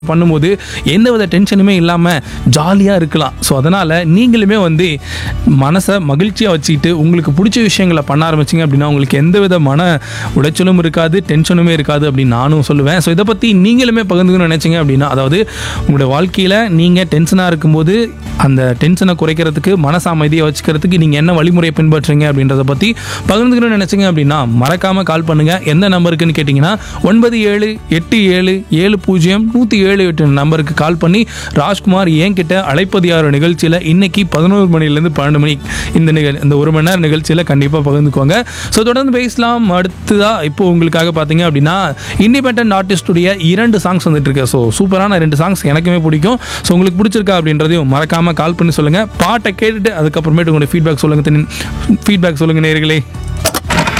பண்ணும்போது எந்தவித டென்ஷனுமே இல்லாமல் ஜாலியாக இருக்கலாம் ஸோ அதனால் நீங்களுமே வந்து மனசை மகிழ்ச்சியாக வச்சுக்கிட்டு உங்களுக்கு பிடிச்ச விஷயங்களை பண்ண ஆரம்பிச்சிங்க அப்படின்னா உங்களுக்கு எந்தவித மன உளைச்சலும் இருக்காது டென்ஷனுமே இருக்காது அப்படின்னு நானும் சொல்லுவேன் ஸோ இதை பற்றி நீங்களுமே பகிர்ந்துக்கணும்னு நினச்சிங்க அப்படின்னா அதாவது உங்களுடைய வாழ்க்கையில் நீங்கள் டென்ஷனாக இருக்கும்போது அந்த டென்ஷனை குறைக்கிறதுக்கு மனச அமைதியை வச்சுக்கிறதுக்கு நீங்கள் என்ன வழிமுறையை பின்பற்றுறீங்க அப்படின்றத பற்றி பகிர்ந்துக்கணும்னு நினச்சிங்க அப்படின்னா மறக்காமல் கால் பண்ணுங்கள் எந்த நம்பருக்குன்னு கேட்டிங்கன்னா ஒன்பது ஏழு எட்டு ஏழு ஏழு பூஜ்ஜியம் நூற்றி ஏழு எட்டு நம்பருக்கு கால் பண்ணி ராஜ்குமார் என்கிட்ட அழைப்பது யார் நிகழ்ச்சியில் இன்னைக்கு பதினோரு மணிலேருந்து பன்னெண்டு மணி இந்த நிகழ் இந்த ஒரு மணி நேரம் நிகழ்ச்சியில் கண்டிப்பாக பகிர்ந்துக்கோங்க ஸோ தொடர்ந்து பேசலாம் அடுத்ததாக இப்போ உங்களுக்காக பார்த்தீங்க அப்படின்னா இண்டிபெண்ட் ஆர்டிஸ்டுடைய இரண்டு சாங்ஸ் வந்துட்டு இருக்கு ஸோ சூப்பரான ரெண்டு சாங்ஸ் எனக்குமே பிடிக்கும் ஸோ உங்களுக்கு பிடிச்சிருக்கா அப்படின்றதையும் மறக்காமல் கால் பண்ணி சொல்லுங்கள் பாட்டை கேட்டுட்டு அதுக்கப்புறமேட்டு உங்களுடைய ஃபீட்பேக் சொல்லுங்கள் ஃபீட்பேக் சொல்லுங்கள் நேர்களே